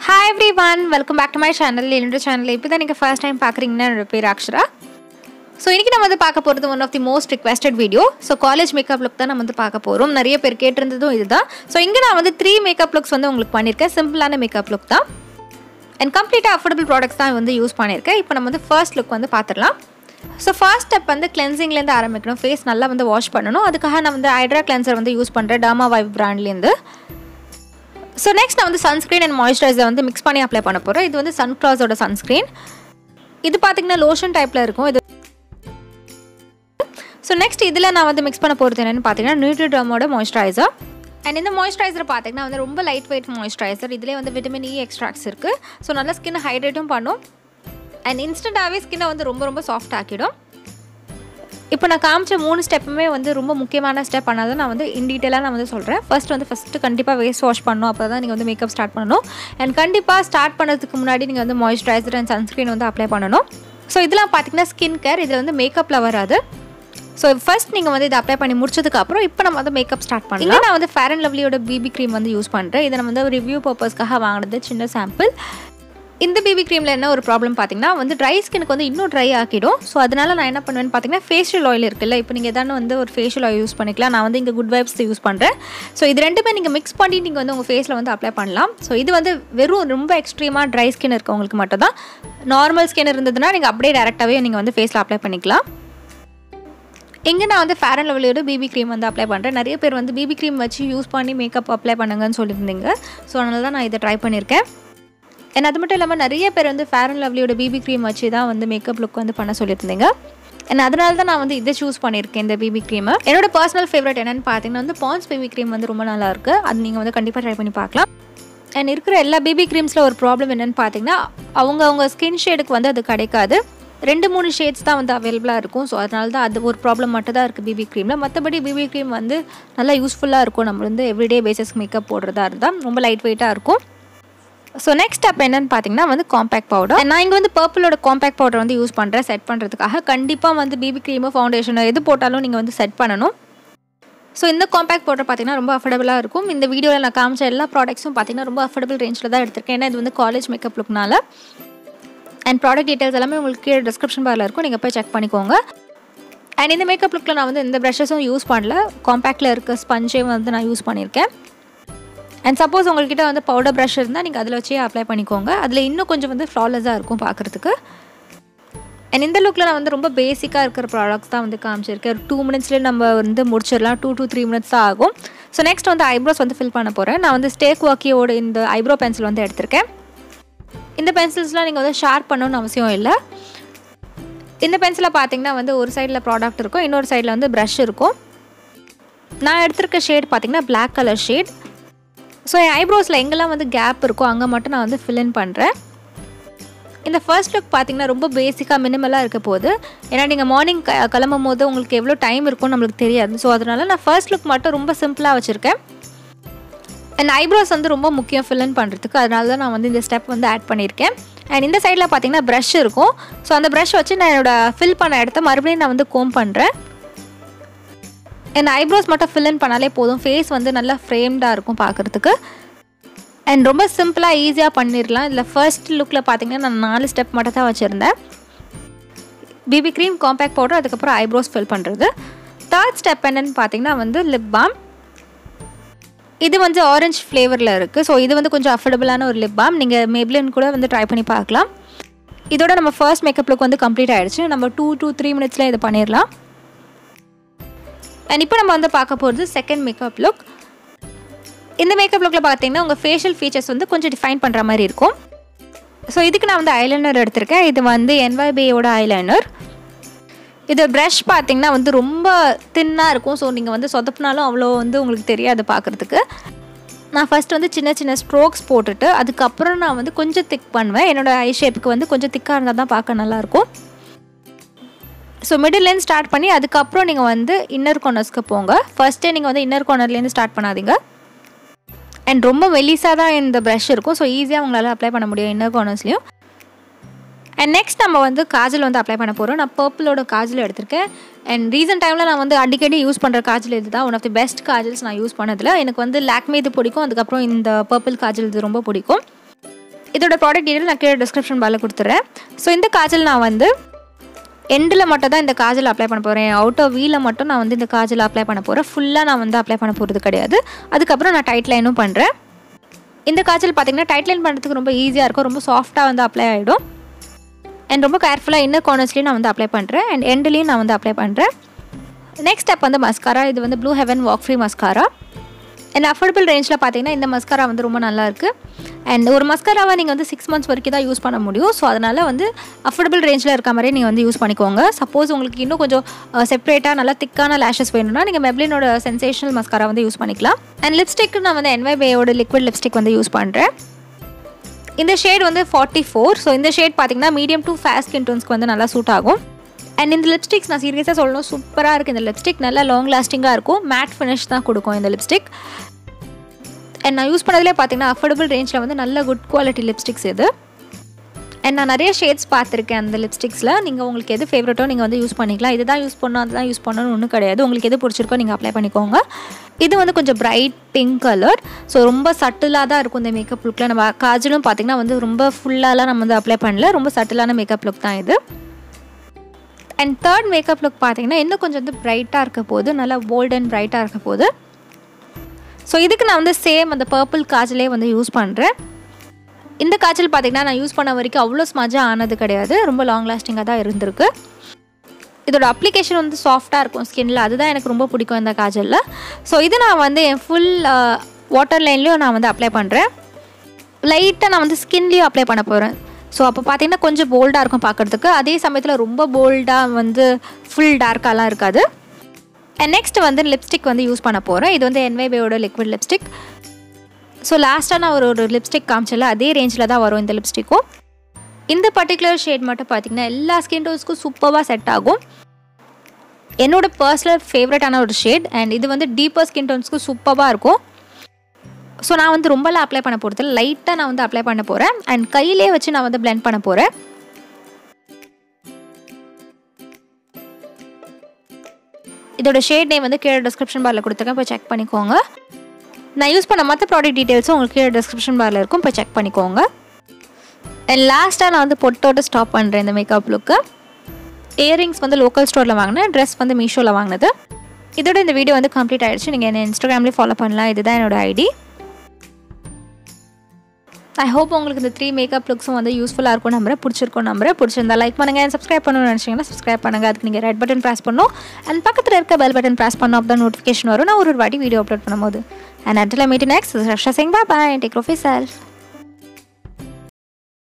hi everyone welcome back to my channel என்னோட channel இப்போ தான் நீங்கள் ஃபர்ஸ்ட் டைம் பார்க்குறீங்கன்னா என்னோட பேர் அக்ஷரா ஸோ இன்றைக்கி நம்ம வந்து பார்க்க போகிறது one of the most requested video so college makeup look தான் நம்ம வந்து பார்க்க போகிறோம் நிறைய பேர் கேட்டிருந்ததும் இதுதான் ஸோ இங்கே நான் வந்து த்ரீ மேக்கப் லுக்ஸ் வந்து உங்களுக்கு பண்ணியிருக்கேன் சிம்பிளான மேக்கப் லுக் தான் அண்ட் கம்ப்ளீட்டாக அஃபோர்டபுள் ப்ராடக்ட்ஸ் தான் வந்து யூஸ் பண்ணியிருக்கேன் இப்போ நம்ம வந்து ஃபர்ஸ்ட் லுக் வந்து பார்த்துடலாம் ஸோ ஃபர்ஸ்ட் ஸ்டெப் வந்து கிளென்சிங்லேருந்து ஆரம்பிக்கணும் ஃபேஸ் நல்லா வந்து வாஷ் பண்ணணும் அதுக்காக நான் வந்து ஹைட்ரா கிளென்சர் வந்து யூஸ் பண்ணுறேன் டாமா வைப் பிராண்ட்லேருந்து ஸோ நெக்ஸ்ட் நான் வந்து சன்ஸ்க்ரீன் அண்ட் மாய்ஸ்சரைசர் வந்து மிக்ஸ் பண்ணி அப்ளை பண்ண போகிறேன் இது வந்து சன்க்ளாஸோட சன்ஸ்க்ரீன் இது பார்த்தீங்கன்னா லோஷன் டைப்பில் இருக்கும் இது ஸோ நெக்ஸ்ட் இதில் நான் வந்து மிக்ஸ் பண்ண போகிறது என்னென்னு பார்த்தீங்கன்னா நியூட்ரிட்ரமோட மாய்ஸ்சரைசர் அண்ட் இந்த மாய்ஸ்சரைசர் பார்த்தீங்கன்னா வந்து ரொம்ப லைட் வெயிட் மாய்ஸ்சரைசர் இதிலே வந்து விட்டமின் இ எக்ஸ்ட்ராக்ட்ஸ் இருக்குது ஸோ நல்லா ஸ்கின் ஹைட்ரேட்டும் பண்ணும் அண்ட் இன்ஸ்டண்ட்டாகவே ஸ்கின்னை வந்து ரொம்ப ரொம்ப சாஃப்ட் ஆக்கிடும் இப்போ நான் காமிச்ச மூணு ஸ்டெப்புமே வந்து ரொம்ப முக்கியமான ஸ்டெப் ஆனால் நான் வந்து இன் டீட்டெயிலாக நான் வந்து சொல்கிறேன் ஃபர்ஸ்ட் வந்து ஃபஸ்ட்டு கண்டிப்பாக ஃபேஸ் வாஷ் பண்ணணும் அப்போ தான் நீங்கள் வந்து மேக்கப் ஸ்டார்ட் பண்ணணும் அண்ட் கண்டிப்பாக ஸ்டார்ட் பண்ணுறதுக்கு முன்னாடி நீங்கள் வந்து மாய்ஸ்சரைசர் அண்ட் சன்ஸ்க்ரீன் வந்து அப்ளை பண்ணணும் ஸோ இதெல்லாம் பார்த்தீங்கன்னா ஸ்கின் கேர் இதில் வந்து மேக்கப்பில் வராது ஸோ ஃபர்ஸ்ட் நீங்கள் வந்து இதை அப்ளை பண்ணி முடிச்சதுக்கு அப்புறம் இப்போ நம்ம வந்து மேக்கப் ஸ்டார்ட் பண்ணலாம் நான் வந்து ஃபேர் அண்ட் லவ்லியோட பிபி க்ரீம் வந்து யூஸ் பண்ணுறேன் இதை நம்ம வந்து ரிவ்யூ பர்பஸ்க்காக வாங்கினது சின்ன சாம்பிள் இந்த பிபி க்ரீமில் என்ன ஒரு ப்ராப்ளம் பார்த்தீங்கன்னா வந்து ட்ரை ஸ்கினுக்கு வந்து இன்னும் ட்ரை ஆக்கிடும் ஸோ அதனால் நான் என்ன பண்ணுவேன்னு பார்த்தீங்கன்னா ஃபேஷியல் ஆயில் இருக்குல்ல இப்போ நீங்கள் எதாவது வந்து ஒரு ஃபேஷியல் ஆயில் யூஸ் பண்ணிக்கலாம் நான் வந்து இங்கே குட் வைப்ஸ் யூஸ் பண்ணுறேன் ஸோ இது ரெண்டுமே நீங்கள் மிக்ஸ் பண்ணி நீங்கள் வந்து உங்கள் ஃபேஸில் வந்து அப்ளை பண்ணலாம் ஸோ இது வந்து வெறும் ரொம்ப எக்ஸ்ட்ரீமாக ட்ரை ஸ்கின் இருக்கவங்களுக்கு மட்டும் தான் நார்மல் ஸ்கின் இருந்ததுன்னா நீங்கள் அப்படியே டேரெக்டாகவே நீங்கள் வந்து ஃபேஸில் அப்ளை பண்ணிக்கலாம் இங்கே நான் வந்து ஃபேர் அண்ட் லெவலியோட பிபி க்ரீம் வந்து அப்ளை பண்ணுறேன் நிறைய பேர் வந்து பிபி க்ரீம் வச்சு யூஸ் பண்ணி மேக்கப் அப்ளை பண்ணுங்கன்னு சொல்லியிருந்தீங்க ஸோ அதனால தான் நான் இதை ட்ரை பண்ணியிருக்கேன் அண்ட் அது மட்டும் இல்லாமல் நிறைய பேர் வந்து ஃபேர் அண்ட் லவ்லியோட பிபி க்ரீம் வச்சு தான் வந்து மேக்கப் லுக் வந்து பண்ண சொல்லியிருந்தீங்க அண்ட் அதனால தான் நான் வந்து இதை சூஸ் பண்ணியிருக்கேன் இந்த பிபி க்ரீமை என்னோட பர்சனல் ஃபேவரட் என்னென்னு பார்த்தீங்கன்னா வந்து பான்ஸ் பிபி க்ரீம் வந்து ரொம்ப நல்லா இருக்குது அது நீங்கள் வந்து கண்டிப்பாக ட்ரை பண்ணி பார்க்கலாம் அண்ட் இருக்கிற எல்லா பிபி க்ரீம்ஸில் ஒரு ப்ராப்ளம் என்னென்னு பார்த்தீங்கன்னா அவங்க அவங்க ஸ்கின் ஷேடுக்கு வந்து அது கிடைக்காது ரெண்டு மூணு ஷேட்ஸ் தான் வந்து அவைலபிளாக இருக்கும் ஸோ அதனால தான் அது ஒரு ப்ராப்ளம் மட்டும் தான் இருக்குது பிபி க்ரீமில் மற்றபடி பிபி க்ரீம் வந்து நல்லா யூஸ்ஃபுல்லாக இருக்கும் நம்ம வந்து எவ்ரிடே பேசிஸ் மேக்கப் போடுறதா இருந்தால் ரொம்ப லைட் வெயிட்டாக இருக்கும் ஸோ நெக்ஸ்ட் ஸ்டெப் என்னன்னு பார்த்தீங்கன்னா வந்து காம்பேக்ட் பவுடர் நான் இங்கே வந்து பர்பிளோட காம்பேக்ட் பவுடர் வந்து யூஸ் பண்ணுறேன் செட் பண்ணுறதுக்காக கண்டிப்பாக வந்து பிபி க்ரீமோ ஃபவுண்டேஷனோ எது போட்டாலும் நீங்கள் வந்து செட் பண்ணணும் ஸோ இந்த காம்பேக்ட் பவுடர் பார்த்தீங்கன்னா ரொம்ப அஃபோர்டபுளாக இருக்கும் இந்த வீடியோவில் நான் காமிச்ச எல்லா ப்ராடக்ட்ஸும் பார்த்தீங்கன்னா ரொம்ப அஃபோர்டபுள் ரேஞ்சில் தான் எடுத்திருக்கேன் ஏன்னா இது வந்து காலேஜ் மேக்கப் லுக்னால அண்ட் ப்ராடக்ட் டீட்டெயில்ஸ் எல்லாமே உங்களுக்கு கீழே டிஸ்கிரிப்ஷன் பாரில் இருக்கும் நீங்கள் போய் செக் பண்ணிக்கோங்க அண்ட் இந்த மேக்கப் லுக்கில் நான் வந்து எந்த ப்ரஷஸும் யூஸ் பண்ணல காம்பேக்டில் இருக்க ஸ்பஞ்சே வந்து நான் யூஸ் பண்ணியிருக்கேன் அண்ட் சப்போஸ் உங்கள்கிட்ட வந்து பவுடர் ப்ரஷ் இருந்தால் நீங்கள் அதில் வச்சே அப்ளை பண்ணிக்கோங்க அதில் இன்னும் கொஞ்சம் வந்து ஃப்ளாலஸாக இருக்கும் பார்க்குறதுக்கு அண்ட் இந்த லுக்கில் நான் வந்து ரொம்ப பேசிக்காக இருக்கிற ப்ராடக்ட்ஸ் தான் வந்து காமிச்சிருக்கேன் ஒரு டூ மினிட்ஸ்லேயே நம்ம வந்து முடிச்சிடலாம் டூ டூ த்ரீ மினிட்ஸ் தான் ஆகும் ஸோ நெக்ஸ்ட் வந்து ஐப்ரோஸ் வந்து ஃபில் பண்ண போகிறேன் நான் வந்து ஸ்டேக் வாக்கியோட இந்த ஐப்ரோ பென்சில் வந்து எடுத்திருக்கேன் இந்த பென்சில்ஸ்லாம் நீங்கள் வந்து ஷார்ப் பண்ணணும்னு அவசியம் இல்லை இந்த பென்சிலை பார்த்தீங்கன்னா வந்து ஒரு சைடில் ப்ராடக்ட் இருக்கும் இன்னொரு சைடில் வந்து ப்ரஷ் இருக்கும் நான் எடுத்திருக்க ஷேட் பார்த்தீங்கன்னா பிளாக் கலர் ஷேட் ஸோ என் ஐப்ரோஸில் எங்கெல்லாம் வந்து கேப் இருக்கோ அங்கே மட்டும் நான் வந்து ஃபில் இன் பண்ணுறேன் இந்த ஃபர்ஸ்ட் லுக் பார்த்தீங்கன்னா ரொம்ப பேசிக்காக மினிமலாக இருக்க போது ஏன்னா நீங்கள் மார்னிங் க கிளம்பும் போது உங்களுக்கு எவ்வளோ டைம் இருக்கும்னு நம்மளுக்கு தெரியாது ஸோ அதனால நான் ஃபர்ஸ்ட் லுக் மட்டும் ரொம்ப சிம்பிளாக வச்சுருக்கேன் அண்ட் ஐப்ரோஸ் வந்து ரொம்ப முக்கியம் ஃபில் இன் பண்ணுறதுக்கு அதனால தான் நான் வந்து இந்த ஸ்டெப் வந்து ஆட் பண்ணியிருக்கேன் அண்ட் இந்த சைடில் பார்த்தீங்கன்னா ப்ரஷ் இருக்கும் ஸோ அந்த ப்ரஷ் வச்சு நான் என்னோடய ஃபில் பண்ண இடத்த மறுபடியும் நான் வந்து கோம் பண்ணுறேன் என் ஐப்ரோஸ் மட்டும் ஃபில் இன் பண்ணாலே போதும் ஃபேஸ் வந்து நல்லா ஃப்ரேம்டாக இருக்கும் பார்க்குறதுக்கு அண்ட் ரொம்ப சிம்பிளாக ஈஸியாக பண்ணிடலாம் இதில் ஃபர்ஸ்ட் லுக்கில் பார்த்தீங்கன்னா நான் நாலு ஸ்டெப் மட்டும் தான் வச்சுருந்தேன் பிபி க்ரீம் காம்பேக்ட் பவுடர் அதுக்கப்புறம் ஐப்ரோஸ் ஃபில் பண்ணுறது தேர்ட் ஸ்டெப் என்னென்னு பார்த்தீங்கன்னா வந்து லிப் பாம் இது வந்து ஆரஞ்சு ஃப்ளேவரில் இருக்குது ஸோ இது வந்து கொஞ்சம் அஃபோர்டபுளான ஒரு லிப் பாம் நீங்கள் மேப்ளின் கூட வந்து ட்ரை பண்ணி பார்க்கலாம் இதோட நம்ம ஃபர்ஸ்ட் மேக்கப் லுக் வந்து கம்ப்ளீட் ஆகிடுச்சு நம்ம டூ டூ த்ரீ மினிட்ஸில் இது பண்ணிடலாம் அண்ட் இப்போ நம்ம வந்து பார்க்க போகிறது செகண்ட் மேக்கப் லுக் இந்த மேக்கப் லுக்கில் பார்த்தீங்கன்னா உங்கள் ஃபேஷியல் ஃபீச்சர்ஸ் வந்து கொஞ்சம் டிஃபைன் பண்ணுற மாதிரி இருக்கும் ஸோ இதுக்கு நான் வந்து ஐலைனர் எடுத்திருக்கேன் இது வந்து என்வைபியோட ஐலைனர் இது ப்ரஷ் பார்த்தீங்கன்னா வந்து ரொம்ப தின்னாக இருக்கும் ஸோ நீங்கள் வந்து சொதப்புனாலும் அவ்வளோ வந்து உங்களுக்கு தெரியாது பார்க்குறதுக்கு நான் ஃபஸ்ட் வந்து சின்ன சின்ன ஸ்ட்ரோக்ஸ் போட்டுட்டு அதுக்கப்புறம் நான் வந்து கொஞ்சம் திக் பண்ணுவேன் என்னோடய ஐ ஷேப்புக்கு வந்து கொஞ்சம் திக்காக இருந்தால் தான் பார்க்க நல்லாயிருக்கும் ஸோ மிடில்லேருந்து ஸ்டார்ட் பண்ணி அதுக்கப்புறம் நீங்கள் வந்து இன்னர் கார்னர்ஸ்க்கு போங்க ஃபஸ்ட்டே நீங்கள் வந்து இன்னர் கார்னர்லேருந்து ஸ்டார்ட் பண்ணாதீங்க அண்ட் ரொம்ப மெலிசாக தான் இந்த ப்ரஷ் இருக்கும் ஸோ ஈஸியாக உங்களால் அப்ளை பண்ண முடியும் இன்னர் கார்னர்ஸ்லையும் அண்ட் நெக்ஸ்ட் நம்ம வந்து காஜல் வந்து அப்ளை பண்ண போகிறோம் நான் பர்பிளோட காஜல் எடுத்திருக்கேன் அண்ட் ரீசன்ட் டைமில் நான் வந்து அடிக்கடி யூஸ் பண்ணுற காஜல் இது தான் one of the best kajals நான் யூஸ் பண்ணதில் எனக்கு வந்து லாக்மே இது பிடிக்கும் அதுக்கப்புறம் இந்த பர்பிள் காஜல் இது ரொம்ப பிடிக்கும் இதோட ப்ராடக்ட் டீட்டெயில் நான் கீழே டிஸ்கிரிப்ஷன் பாரில் கொடுத்துட்றேன் ஸோ இந்த காஜல் நான் வந்து எண்டில் மட்டும் தான் இந்த காஜல் அப்ளை பண்ண போகிறேன் அவுட்டர் வீல மட்டும் நான் வந்து இந்த காஜல் அப்ளை பண்ண போகிறேன் ஃபுல்லாக நான் வந்து அப்ளை பண்ண போகிறது கிடையாது அதுக்கப்புறம் நான் டைட் லைனும் பண்ணுறேன் இந்த காஜல் பார்த்திங்கன்னா டைட் லைன் பண்ணுறதுக்கு ரொம்ப ஈஸியாக இருக்கும் ரொம்ப சாஃப்டாக வந்து அப்ளை ஆகிடும் அண்ட் ரொம்ப கேர்ஃபுல்லாக இன்னர் கார்னர்ஸ்லேயும் நான் வந்து அப்ளை பண்ணுறேன் அண்ட் எண்ட்லேயும் நான் வந்து அப்ளை பண்ணுறேன் நெக்ஸ்ட் ஸ்டெப் வந்து மஸ்காரா இது வந்து blue heaven wax free mascara and affordable ரேஞ்சில் பார்த்தீங்கன்னா இந்த மஸ்காரா வந்து ரொம்ப நல்லா இருக்குது அண்ட் ஒரு மஸ்காராவை நீங்கள் வந்து சிக்ஸ் மந்த்ஸ் வரைக்கும் தான் யூஸ் பண்ண முடியும் ஸோ அதனால் வந்து அஃபோர்டபுள் ரேஞ்சில் இருக்க மாதிரி நீங்கள் வந்து யூஸ் பண்ணிக்கோங்க சப்போஸ் உங்களுக்கு இன்னும் கொஞ்சம் செப்பரேட்டாக நல்லா திக்கான லேஷஸ் வேணும்னா நீங்கள் மெப்ளினோட சென்சேஷனல் மஸ்காரா வந்து யூஸ் பண்ணிக்கலாம் அண்ட் லிப்ஸ்டிக் நான் வந்து என்வைபேயோட லிக்விட் லிப்ஸ்டிக் வந்து யூஸ் பண்ணுறேன் இந்த ஷேட் வந்து ஃபார்ட்டி ஃபோர் ஸோ இந்த ஷேட் பார்த்தீங்கன்னா மீடியம் டு ஃபேஸ்ட் ஸ்கின் டோன்ஸ்க்கு வந்து நல்லா சூட் ஆகும் அண்ட் இந்த லிப்ஸ்டிக்ஸ் நான் சீரியஸாக சொல்லணும் சூப்பராக இருக்குது இந்த லிப்ஸ்டிக் நல்லா லாங் லாஸ்டிங்காக இருக்கும் மேட் ஃபினிஷ் தான் கொடுக்கும் இந்த லிப்ஸ்டிக் அண்ட் நான் யூஸ் பண்ணதுலேயே பார்த்தீங்கன்னா அஃபோர்டபுள் ரேஞ்சில் வந்து நல்ல குட் குவாலிட்டி லிப்ஸ்டிக்ஸ் இது அண்ட் நான் நிறைய ஷேட்ஸ் பார்த்துருக்கேன் அந்த லிப்ஸ்டிக்ஸில் நீங்கள் உங்களுக்கு எது ஃபேவரட்டோ நீங்கள் வந்து யூஸ் பண்ணிக்கலாம் இது தான் யூஸ் பண்ணணும் அதுதான் யூஸ் பண்ணணும்னு ஒன்றும் கிடையாது உங்களுக்கு எது பிடிச்சிருக்கோ நீங்கள் அப்ளை பண்ணிக்கோங்க இது வந்து கொஞ்சம் பிரைட் பிங்க் கலர் ஸோ ரொம்ப சட்டிலாக தான் இருக்கும் இந்த மேக்கப் லுக்கில் நம்ம காஜலும் பார்த்திங்கன்னா வந்து ரொம்ப ஃபுல்லாலாம் நம்ம வந்து அப்ளை பண்ணல ரொம்ப சட்டிலான மேக்கப் லுக் தான் இது அண்ட் தேர்ட் மேக்கப் லுக் பார்த்தீங்கன்னா இன்னும் கொஞ்சம் வந்து பிரைட்டாக இருக்க போது நல்லா போல்ட் அண்ட் பிரைட்டாக இருக்க போது ஸோ இதுக்கு நான் வந்து சேம் அந்த பர்பிள் காஜலே வந்து யூஸ் பண்ணுறேன் இந்த காய்ச்சல் பார்த்திங்கன்னா நான் யூஸ் பண்ண வரைக்கும் அவ்வளோ ஸ்மஜாக ஆனது கிடையாது ரொம்ப லாங் லாஸ்டிங்காக தான் இருந்திருக்கு இதோட அப்ளிகேஷன் வந்து சாஃப்டாக இருக்கும் ஸ்கின்ல அதுதான் எனக்கு ரொம்ப பிடிக்கும் இந்த காஜலில் ஸோ இது நான் வந்து என் ஃபுல் வாட்டர் லைன்லேயும் நான் வந்து அப்ளை பண்ணுறேன் லைட்டாக நான் வந்து ஸ்கின்லேயும் அப்ளை பண்ண போகிறேன் ஸோ அப்போ பார்த்தீங்கன்னா கொஞ்சம் போல்டாக இருக்கும் பார்க்குறதுக்கு அதே சமயத்தில் ரொம்ப போல்டாக வந்து ஃபுல் டார்க்காலாம் இருக்காது அண்ட் நெக்ஸ்ட் வந்து லிப்ஸ்டிக் வந்து யூஸ் பண்ண போகிறேன் இது வந்து என்வைபேயோட லிக்விட் லிப்ஸ்டிக் ஸோ லாஸ்ட்டாக நான் ஒரு ஒரு லிப்ஸ்டிக் காமிச்சல அதே ரேஞ்சில் தான் வரும் இந்த லிப்ஸ்டிக்கும் இந்த பர்டிகுலர் ஷேட் மட்டும் பார்த்திங்கன்னா எல்லா ஸ்கின் டோன்ஸ்க்கும் சூப்பராக செட் ஆகும் என்னோட பர்சனல் ஃபேவரட்டான ஒரு ஷேட் அண்ட் இது வந்து டீப்பர் ஸ்கின் டோன்ஸ்க்கு சூப்பராக இருக்கும் ஸோ நான் வந்து ரொம்பலாம் அப்ளை பண்ண போகிறது லைட்டாக நான் வந்து அப்ளை பண்ண போகிறேன் அண்ட் கையிலே வச்சு நான் வந்து பிளெண்ட் பண்ண போகிறேன் இதோட ஷேட் நேம் வந்து கீழே டிஸ்கிரிப்ஷன் பாரில் கொடுத்துருக்கேன் போய் செக் பண்ணிக்கோங்க நான் யூஸ் பண்ண மற்ற ப்ராடக்ட் டீட்டெயில்ஸும் உங்களுக்கு கீழே டிஸ்கிரிப்ஷன் பாரில் இருக்கும் போய் செக் பண்ணிக்கோங்க அண்ட் லாஸ்ட்டாக நான் வந்து பொட்டோட ஸ்டாப் பண்ணுறேன் இந்த மேக்கப் லுக்கு இயரிங்ஸ் வந்து லோக்கல் ஸ்டோரில் வாங்கினேன் ட்ரெஸ் வந்து மீஷோவில் வாங்கினது இதோட இந்த வீடியோ வந்து கம்ப்ளீட் ஆகிடுச்சு நீங்கள் என்ன இன்ஸ்டாகிராம்லேயே ஃபாலோ பண்ணலாம் இதுதான் என்னோடய ஐடி ஐ ஹோப் உங்களுக்கு இந்த த்ரீ மேக்கப் லுக்ஸும் வந்து யூஸ்ஃபுல்லாக இருக்கும் நம்புறேன் பிடிச்சிருக்கும் நம்புறேன் பிடிச்சிருந்தா லைக் பண்ணுங்கள் சப்ஸ்கிரைப் பண்ணணும்னு நினச்சிங்கன்னா சப்ஸ்கிரைப் பண்ணுங்கள் அதுக்கு நீங்கள் ரெட் பட்டன் ப்ரெஸ் பண்ணணும் அண்ட் பக்கத்தில் இருக்க பெல் பட்டன் ப்ரெஸ் பண்ணோம் அப்போ தான் நோட்டிஃபிகேஷன் வரும் நான் ஒரு ஒரு வாட்டி வீடியோ அப்லோட் பண்ணும்போது and until meet next Rasha Singh பா பாய் டேக் ஆஃப் செல்ஃப்